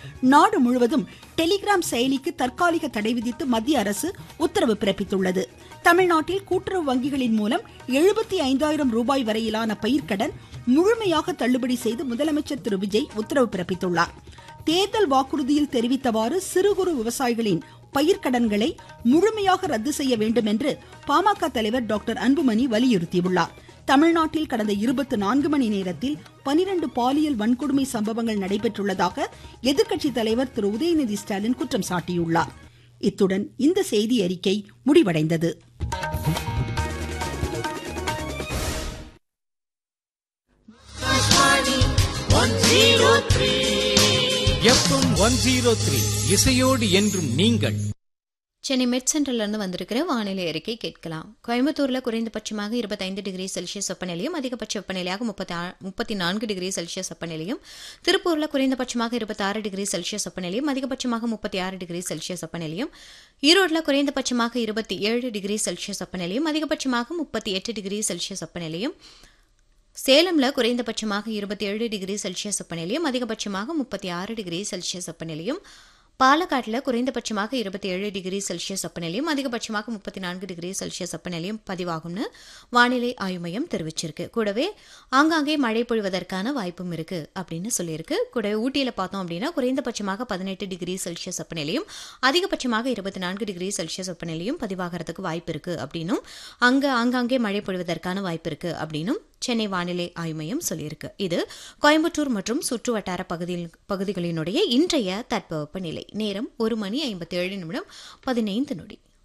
நாடு முழுவதும் டெலிகிராம் செயலிக்கு தற்காலிக தடை விதித்து மத்திய அரசு உத்தரவு பிறப்பித்துள்ளது தமிழ்நாட்டில் கூட்டுறவு வங்கிகளின் மூலம் எழுபத்தி ஐந்தாயிரம் ரூபாய் வரையிலான பயிர்க்கடன் முழுமையாக தள்ளுபடி செய்து முதலமைச்சர் திரு விஜய் உத்தரவு பிறப்பித்துள்ளார் தேர்தல் வாக்குறுதியில் தெரிவித்தவாறு சிறு குறு விவசாயிகளின் பயிர்க்கடன்களை முழுமையாக ரத்து செய்ய வேண்டும் என்று பாமக தலைவர் டாக்டர் அன்புமணி வலியுறுத்தியுள்ளார் தமிழ்நாட்டில் கடந்த இருபத்தி நான்கு மணி நேரத்தில் பனிரெண்டு பாலியல் வன்கொடுமை சம்பவங்கள் நடைபெற்றுள்ளதாக எதிர்க்கட்சி தலைவர் திரு உதயநிதி ஸ்டாலின் குற்றம் சாட்டியுள்ளார் இத்துடன் இந்த செய்தி அறிக்கை முடிவடைந்தது எஃப்எம் ஒன் ஜீரோ த்ரீ இசையோடு என்றும் நீங்கள் சென்னை மெட் சென்டர்லேருந்து வந்திருக்கிற வானிலை அறிக்கை கேட்கலாம் கோயம்புத்தூரில் குறைந்தபட்சமாக இருபத்தைந்து டிகிரி செல்சியஸ் வெப்பநிலையும் அதிகபட்ச வெப்பநிலையாக முப்பத்தி முப்பத்தி நான்கு டிகிரி செல்சியஸ் வெப்பநிலையும் திருப்பூரில் குறைந்தபட்சமாக இருபத்தாறு டிகிரி செல்சியஸ் வெப்பநிலையும் அதிகபட்சமாக முப்பத்தி ஆறு டிகிரி செல்சியஸ் வெப்பநிலையும் ஈரோட்டில் குறைந்தபட்சமாக இருபத்தி ஏழு டிகிரி செல்சியஸ் வெப்பநிலையும் அதிகபட்சமாக முப்பத்தி எட்டு டிகிரி செல்சியஸ் வெப்பநிலையும் சேலம்ல குறைந்தபட்சமாக இருபத்தி ஏழு டிகிரி செல்சியஸ் வெப்பநிலையும் அதிகபட்சமாக முப்பத்தி ஆறு டிகிரி செல்சியஸ் வெப்பநிலையும் பாலக்காட்டில் குறைந்தபட்சமாக இருபத்தி ஏழு டிகிரி செல்சியஸ் வெப்பநிலையும் அதிகபட்சமாக முப்பத்தி நான்கு டிகிரி செல்சியஸ் வெப்பநிலையும் பதிவாகும்னு வானிலை ஆய்வு மையம் தெரிவிச்சிருக்கு கூடவே ஆங்காங்கே மழை பொழிவதற்கான வாய்ப்பும் இருக்கு அப்படின்னு சொல்லியிருக்கு கூடவே ஊட்டியில் பார்த்தோம் அப்படின்னா குறைந்தபட்சமாக பதினெட்டு டிகிரி செல்சியஸ் வெப்பநிலையும் அதிகபட்சமாக இருபத்தி நான்கு டிகிரி செல்சியஸ் வெப்பநிலையும் பதிவாகிறதுக்கு வாய்ப்பு இருக்கு அப்படின்னும் அங்கே ஆங்காங்கே மழை பொழிவதற்கான வாய்ப்பு இருக்கு அப்படின்னும் சென்னை வானிலை ஆய்வு மையம் சொல்லியிருக்கு இது கோயம்புத்தூர் மற்றும் சுற்று வட்டார பகுதியில் பகுதிகளினுடைய இன்றைய தட்பவெப்ப நிலை நேரம் ஒரு மணி ஐம்பத்தி ஏழு நிமிடம் பதினைந்து நொடி